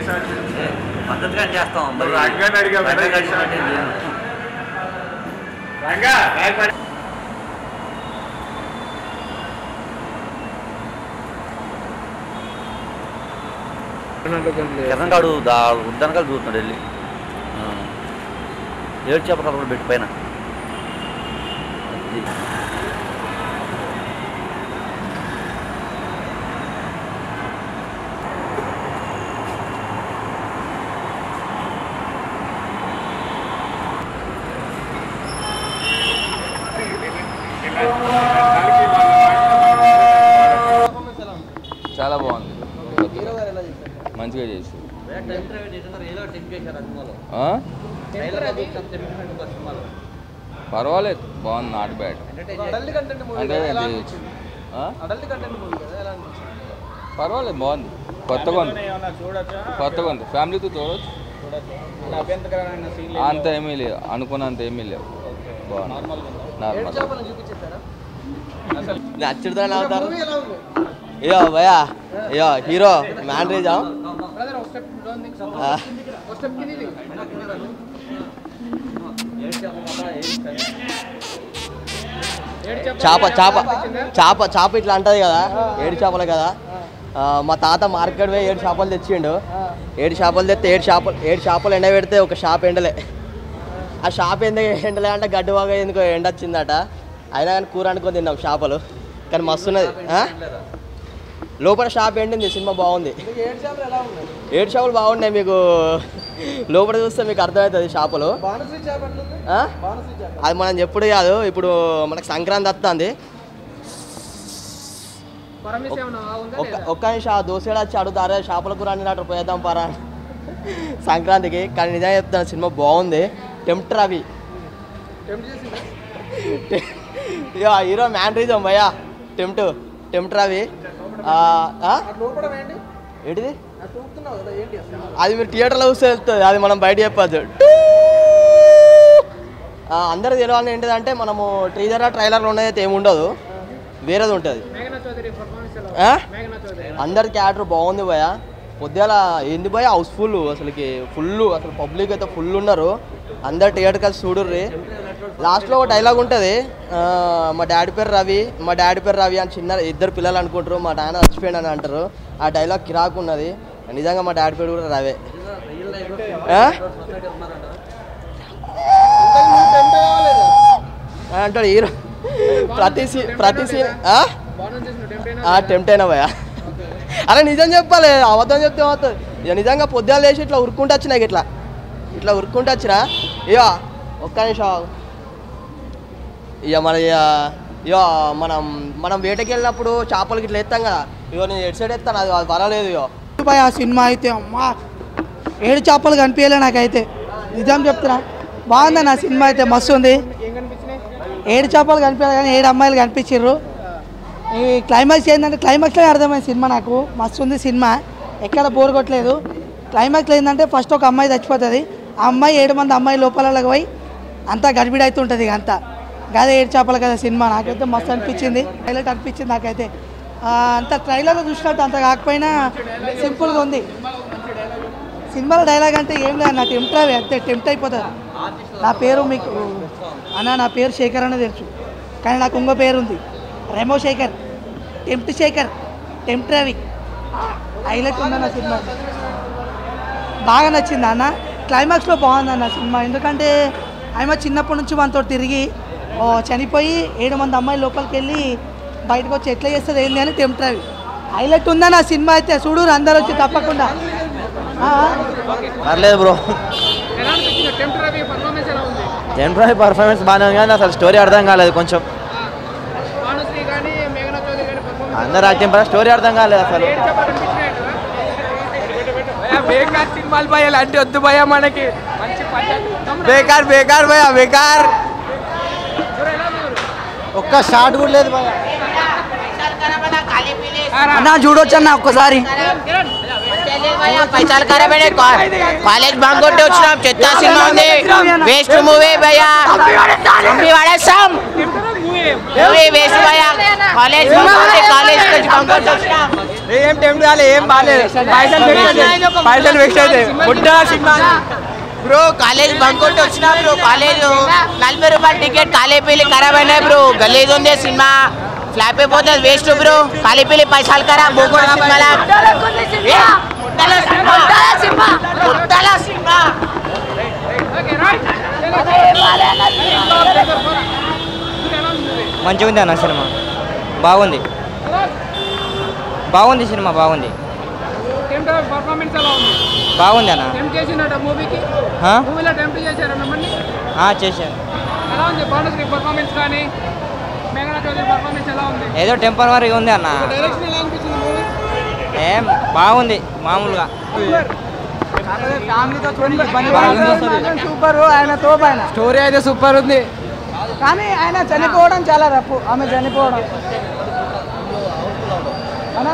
పద్ధతిగా చేస్తాం మరి రంగాన్ని అడిగా, రంగా మరి గడిచినట్టు ఏం చేయను. రంగా భయపడి కిరణ్ గాడు దా ఉద్దనకాలు చూస్తున్నాడు వెళ్ళి ఆ. ఏడు చేప కలపలు పెట్టి పైన అది. చాలా బాగుంది మంచిగా చేసి ఆ? పర్వాలేదు బాగుంది నాట్ బ్యాడ్ అంటే చేయొచ్చు. ఆ? పర్వాలేదు బాగుంది కొత్తగా ఉంది కొత్తగా ఉంది ఫ్యామిలీతో చూడవచ్చు అంత ఏమీ లేదు అనుకున్నంత ఏమీ లేవు బాగుంది నార్మల్ నచ్చుడుతో అవుతారు అయ్యో భయ్యా అయ్యో హీరో మ్యాన్రేజా చేప చేప చేప చేప ఇట్లా అంటది కదా ఏడు చేపలు కదా ఆ, మా తాత మార్కెట్ పోయి ఏడు చేపలు తెచ్చిండు ఏడు చేపలు తెస్తే ఏడు చేపలు ఏడు చేపలు ఎండ పెడితే ఒక షాప్ ఎండలే ఆ షాప్ ఎందుకు ఎండలే అంటే గడ్డి బాగా ఎందుకో ఎండ వచ్చిందట అయినా కానీ కూర అనుకొని తిన్నాం చేపలు కానీ మస్తున్నది ఆ? లోపల షాప్ ఎండింది సినిమా బాగుంది ఏడు చేపలు బాగున్నాయి మీకు లోపల చూస్తే మీకు అర్థమవుతుంది చేపలు ఆ? అది మనం చెప్పుడు కాదు ఇప్పుడు మనకు సంక్రాంతి వస్తుంది ఒక్క ఒక్క నిమిషం ఆ దోశడు వచ్చి అడుగుతారే చేపల కూర అన్నట్టు పోయేద్దాం పరా సంక్రాంతికి కానీ నిజంగా చెప్తాను సినిమా బాగుంది టెంప్టర్ అవి ఇక హీరో మ్యాన్రీజం భయ్యా టెంప్ట్ టెంప్టర్ అవి ఆ, ఆ? ఏంటిది అది మీరు థియేటర్లో చూస్తే వెళ్తుంది అది మనం బయట చెప్పచ్చు అందరూ తెలియాలని ఏంటిదంటే మనము ట్రీజర్ ట్రైలర్లో ఉన్నదైతే ఏమి ఉండదు వేరేది ఉంటుంది ఆ? అందరి క్యారెక్టర్ బాగుంది భయ పొద్దుల ఏంది భయ హౌస్ఫుల్ అసలుకి ఫుల్ అసలు పబ్లిక్ అయితే ఫుల్ ఉన్నారు అందరు థియేటర్ కలిసి చూడుర్రి లాస్ట్లో ఒక డైలాగ్ ఉంటుంది ఆ, మా డాడీ పేరు రవి మా డాడీ పేరు రవి అని చిన్న ఇద్దరు పిల్లలు అనుకుంటారు మా నాన్న చచ్చిపోయాడు అని అంటారు ఆ డైలాగ్ కిరాకు ఉన్నది నిజంగా మా డాడీ పేరు కూడా రవే ఆ? ఆ, అంటాడు హీరో ప్రతి సీ ప్రతి సీ టెంప్ట్ అయినా భయ అరే నిజం చెప్పాలి అబద్ధం చెప్తే అవుతుంది ఇక నిజంగా పొద్దున్న లేచి ఇట్లా ఉరుక్కుంటూ వచ్చినా ఇట్లా ఇట్లా ఉరుక్కుంటూ వచ్చినా ఇక ఒక్క నిమిషం ఆగు. ఇక మన ఇక ఇక మనం మనం వేటకి వెళ్ళినప్పుడు చేపలకి ఇట్లా ఎత్తాం కదా ఇగో నేను ఎటు సైడ్ ఎత్తాను అది అది వరలేదు ఇగో భయ ఆ సినిమా అయితే అమ్మా ఏడు చేపలు కనిపించలే నాకైతే నిజం చెప్తున్నా బాగుంది నా సినిమా అయితే మస్తు ఉంది ఏడు చేపలు కనిపించాలి కానీ ఏడు అమ్మాయిలు కనిపించారు ఈ క్లైమాక్స్ ఏంటంటే క్లైమాక్స్లో అర్థమైంది సినిమా నాకు మస్తు ఉంది సినిమా ఎక్కడ బోర్ కొట్టలేదు క్లైమాక్స్లో ఏంటంటే ఫస్ట్ ఒక అమ్మాయి చచ్చిపోతుంది ఆ అమ్మాయి ఏడు మంది అమ్మాయి లోపలకి పోయి అంతా గడిబిడి అవుతుంటుంది ఇక అంతా గదే ఏడు చేపలు కదా సినిమా నాకైతే మస్తు అనిపించింది హైలైట్ అనిపించింది నాకైతే ఆ, అంత ట్రైలర్లో చూసినట్టు అంత కాకపోయినా సింపుల్గా ఉంది సినిమాలో డైలాగ్ అంటే ఏం లేదు నా టెంప్ట్ అవి అంతే టెంప్ట్ అయిపోతుంది నా పేరు మీకు అన్న నా పేరు శేఖర్ అనే తెలుసు కానీ నాకు ఇంకో పేరు ఉంది రెమో శేఖర్ టెంప్ట్ శేఖర్ టెంప్ట్ రవి హైలైట్ ఉందన్న సినిమా బాగా నచ్చింది అన్న క్లైమాక్స్లో బాగుంది అన్న సినిమా ఎందుకంటే ఆమె చిన్నప్పటి నుంచి మనతో తిరిగి ఓ చనిపోయి ఏడు మంది అమ్మాయిలు లోపలికి వెళ్ళి బయటకు వచ్చి ఎట్లా చేస్తుంది ఏంది అని టెంప్ట్ రవి హైలైట్ ఉందన్న సినిమా అయితే చూడు అందరు వచ్చి తప్పకుండా ఆ, పర్లేదు బ్రో టెంపరీ పర్ఫార్మెన్స్ బాగానే ఉంది కానీ అసలు స్టోరీ అర్థం కాలేదు కొంచెం అందరు యాక్టింగ్ పరంగా స్టోరీ అర్థం కాలేదు అసలు బేకార్ సినిమాలు భయ అంటే వద్దు భయ మనకి మంచి బేకార్ బేకార్ భయ బేకార్ ఒక్క షాట్ కూడా లేదు భయ అన్న చూడొచ్చు అన్న ఒక్కసారి పైసలు ఖరాబ్ అయినాయి కాలేజ్ బంక్ కొట్టి వచ్చినాం చెత్త సినిమా ఉంది వేస్ట్ మూవీ భయ్యా చంపి పడేస్తాం మూవీ వేస్ట్ భయ్యా కాలేజ్ బంక్ కొట్టి కాలేజ్ నుంచి బంక్ కొట్టి వచ్చినాం ఏం టెంప్ట్ కాలే ఏం బాగాలేదు పైసలు వేస్ట్ అయితే పైసలు వేస్ట్ అయితే బుడ్డా సినిమా బ్రో కాలేజ్ బంక్ కొట్టి వచ్చినా బ్రో కాలేజ్ నలభై రూపాయల టికెట్ కాలేపల్లి ఖరాబ్ అయినాయి బ్రో గలీజ్ ఉంది సినిమా ఫ్లాప్ అయిపోతే వేస్ట్ బ్రో కాలేపల్లి పైసలు ఖరాబ్ బోకోడ సినిమా సినిమా ఉత్తల సినిమా మంచిగా ఉంది అన్న సినిమా బాగుంది బాగుంది సినిమా బాగుంది పర్ఫార్మెన్స్ ఎలా ఉంది బాగుంది అన్న టెంప్ట్ చేసినట్ట మూవీకి ఆ? మూవీలో టెంప్ట్ చేశారు మిమ్మల్ని ఆ, చేశాను ఎలా ఉంది భానుశ్రీ పర్ఫార్మెన్స్ కానీ మేఘనా చౌదరి పర్ఫార్మెన్స్ ఎలా ఉంది ఏదో టెంపరవరీగా ఉంది అన్న డైరెక్షన్ ఎలా అనిపించింది మూవీ ఏం బాగుంది మామూలుగా సూపర్ ఆయన తోపు ఆయన స్టోరీ అయితే సూపర్ ఉంది కానీ ఆయన చనిపోవడం చాలా తప్పు ఆమె చనిపోవడం అవునా?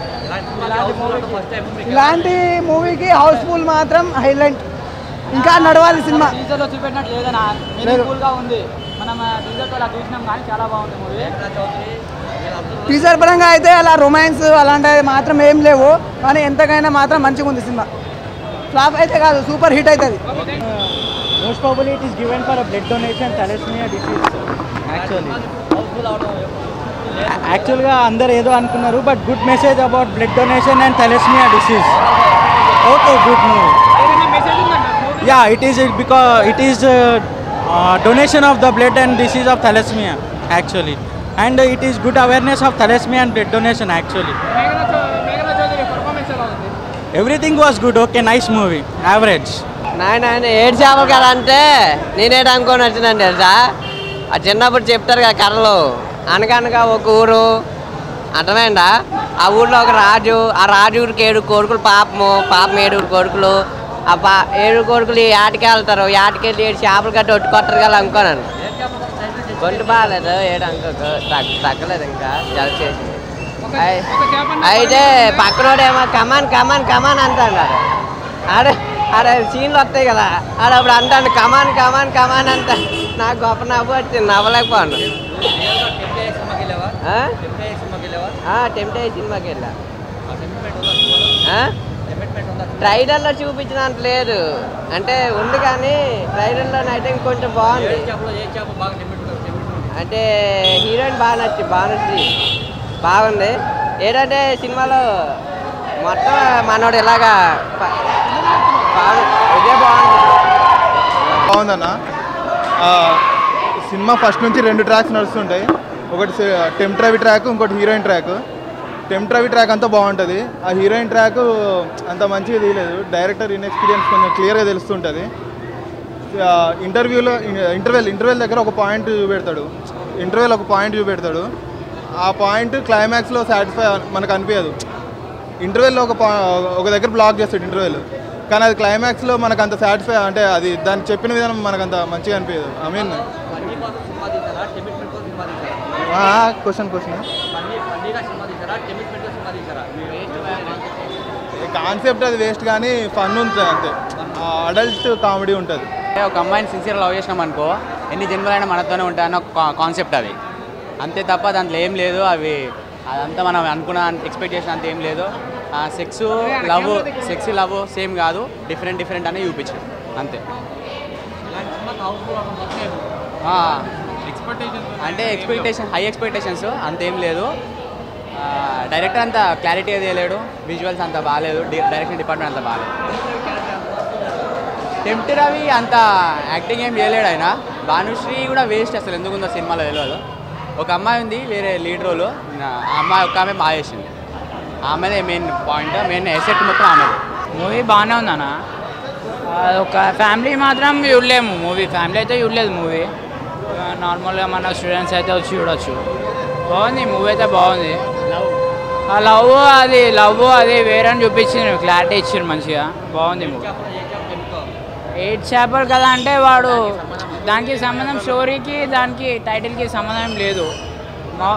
ఇలాంటి మూవీకి హౌస్ఫుల్ మాత్రం హైలైట్ ఇంకా నడవాలి సినిమా టీజర్లో చూపెట్టినట్టు లేదనా మీనింగ్ఫుల్గా ఉంది మనం టీజర్తో అలా చూసినాం కానీ చాలా బాగుంది మూవీ టీజర్ పరంగా అయితే అలా రొమాన్స్ అలాంటివి మాత్రం ఏం లేవు కానీ ఎంతకైనా మాత్రం మంచిగా ఉంది సినిమా ఫ్లాప్ అయితే కాదు సూపర్ హిట్ అవుతుంది Most probably it is given for a blood donation thalassemia disease actually. యాక్చువల్గా అందరు ఏదో అనుకున్నారు but good message about blood donation and thalassemia disease okay good movie yeah it is because it is donation of the blood and disease of thalassemia actually and it is good awareness of thalassemia and blood donation actually మేఘనా చౌ- మేఘనా Chowdary performance ఎలా ఉంది everything was good okay nice movie average నాయన ఆయన ఏడు చేపలు కదా అంటే నేనేట అనుకొని వచ్చినాను తెలుసా ఆ చిన్నప్పుడు చెప్తారు కదా కర్రలు అనగనగా ఒక ఊరు అర్థమైందా ఆ ఊర్లో ఒక రాజు ఆ రాజుకి ఏడు కొడుకులు పాపము పాపం ఏడుగురు కొడుకులు ఆ పా ఏడు కొడుకులు ఈ ఆటకి వెళ్తారు ఈ ఆటకి వెళ్ళి ఏడు చేపలు కట్టి ఒట్టుకొట్టరు కదా అనుకోనాను గొంతు బాగాలేదు ఏడు అనుకోకు తగ్గ తగ్గలేదు ఇంకా జల చేసింది అయ్- అయితే పక్కనోడేమో కమాన్ కమాన్ కమాన్ అంటాడు ఆడే ఆడే సీన్లు వస్తాయి కదా ఆడ అప్పుడు అంటాడు కమాన్ కమాన్ కమాన్ అంట నాకు గొప్ప నవ్వు వచ్చింది నవ్వలేకపోను టెంప్టే సినిమాకి వెళ్ళా ఆ? ట్రైలర్లో చూపించినంత లేదు అంటే ఉంది కానీ ట్రైలర్లో అయితే ఇంకొంచెం బాగుంది అంటే హీరోయిన్ బాగా నచ్చింది బాగా నచ్చింది బాగుంది ఏంటంటే సినిమాలో మొత్తం మనోడు ఇలాగా ప- బాగు- ఇదే బాగుంది బాగుందన్న ఆ, సినిమా ఫస్ట్ నుంచి రెండు ట్రాక్స్ నడుస్తుంటాయి ఒకటి టెంప్ ట్రవి ట్రాక్ ఇంకోటి హీరోయిన్ ట్రాక్ టెంప్ ట్రవి ట్రాక్ అంతా బాగుంటుంది ఆ హీరోయిన్ ట్రాక్ అంత మంచిగా తీయలేదు డైరెక్టర్ ఇన్ఎక్స్పీరియన్స్ కొంచెం క్లియర్గా తెలుస్తుంటుంది ఆ, ఇంటర్వ్యూలో ఇంటర్వెల్ ఇంటర్వెల్ దగ్గర ఒక పాయింట్ చూపెడతాడు ఇంటర్వెల్ ఒక పాయింట్ చూపెడతాడు ఆ పాయింట్ క్లైమాక్స్లో సాటిస్ఫై మనకు అనిపించదు ఇంటర్వెల్లో ఒక పా ఒక దగ్గర బ్లాక్ చేస్తాడు ఇంటర్వెల్ కానీ అది క్లైమాక్స్లో మనకు అంత సాటిస్ఫై అంటే అది దాన్ని చెప్పిన విధానం మనకు అంత మంచిగా అనిపించదు I mean question question concept అది వేస్ట్ కానీ ఫన్ ఉంటుంది అంతే అడల్ట్ కామెడీ ఉంటుంది ఒక అమ్మాయిని సిన్సియర్ లవ్ చేసినాం అనుకో ఎన్ని జన్మలైనా మనతోనే ఉంటాయన్న ఒక కాన్సెప్ట్ అది అంతే తప్ప దాంట్లో ఏం లేదు అవి అదంతా మనం అనుకున్న ఎక్స్పెక్ట్ చేసిన అంత ఏం లేదు sex love sex love same కాదు డిఫరెంట్ డిఫరెంట్ అనే చూపించారు అంతే ఆ, అంటే ఎక్స్పెక్టేషన్ హై ఎక్స్పెక్టేషన్స్ అంతేం లేదు డైరెక్టర్ అంత క్లారిటీ అది లేడు విజువల్స్ అంత బాగాలేదు డైరెక్షన్ డిపార్ట్మెంట్ అంత బాగాలేదు టెంప్ట్ రవి అంత యాక్టింగ్ ఏం చేయలేడు ఆయన భానుశ్రీ కూడా వేస్ట్ అసలు ఎందుకుందో సినిమాలో తెలియదు ఒక అమ్మాయి ఉంది వేరే లీడ్ రోల్ ఆ అమ్మాయి ఒక ఆమె బాగా చేసింది ఆమెదే మెయిన్ పాయింట్ మెయిన్ ఎసెట్ మొత్తం ఆమెది మూవీ బాగానే ఉందన్న ఆ, ఒక ఫ్యామిలీ మాత్రం చూడలేము మూవీ ఫ్యామిలీ అయితే చూడలేదు మూవీ నార్మల్గా మన స్టూడెంట్స్ అయితే వచ్చి చూడొచ్చు బాగుంది మూవీ అయితే బాగుంది ఆ లవ్ అది లవ్ అది వేరే అని చూపించింది క్లారిటీ ఇచ్చిండు మంచిగా బాగుంది మూవీ ఎయిట్ చేపలు కదా అంటే వాడు దానికి సంబంధం స్టోరీకి దానికి టైటిల్కి సంబంధం లేదు మా-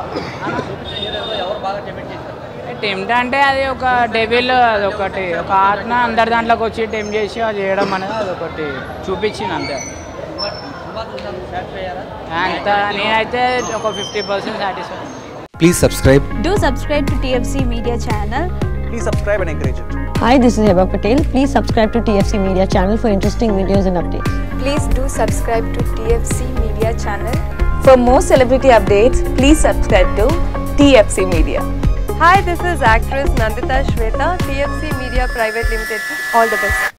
టెంప్ట్ అంటే అది ఒక డెవిల్ అది ఒకటి ఒక ఆత్మ అందరి దాంట్లోకి వచ్చి టెంప్ట్ చేసి అది చేయడం అనేది అది ఒకటి చూపించింది అంతే అంత నేనైతే ఒక fifty percent satisfy Please subscribe. Do subscribe to TFC Media channel. Please subscribe and encourage it. Hi, this is Heba Patel. Please subscribe to TFC Media channel for interesting videos and updates. Please do subscribe to TFC Media channel. For more celebrity updates, please subscribe to TFC Media. Hi, this is actress Nandita Shweta, TFC Media Private Limited. All the best.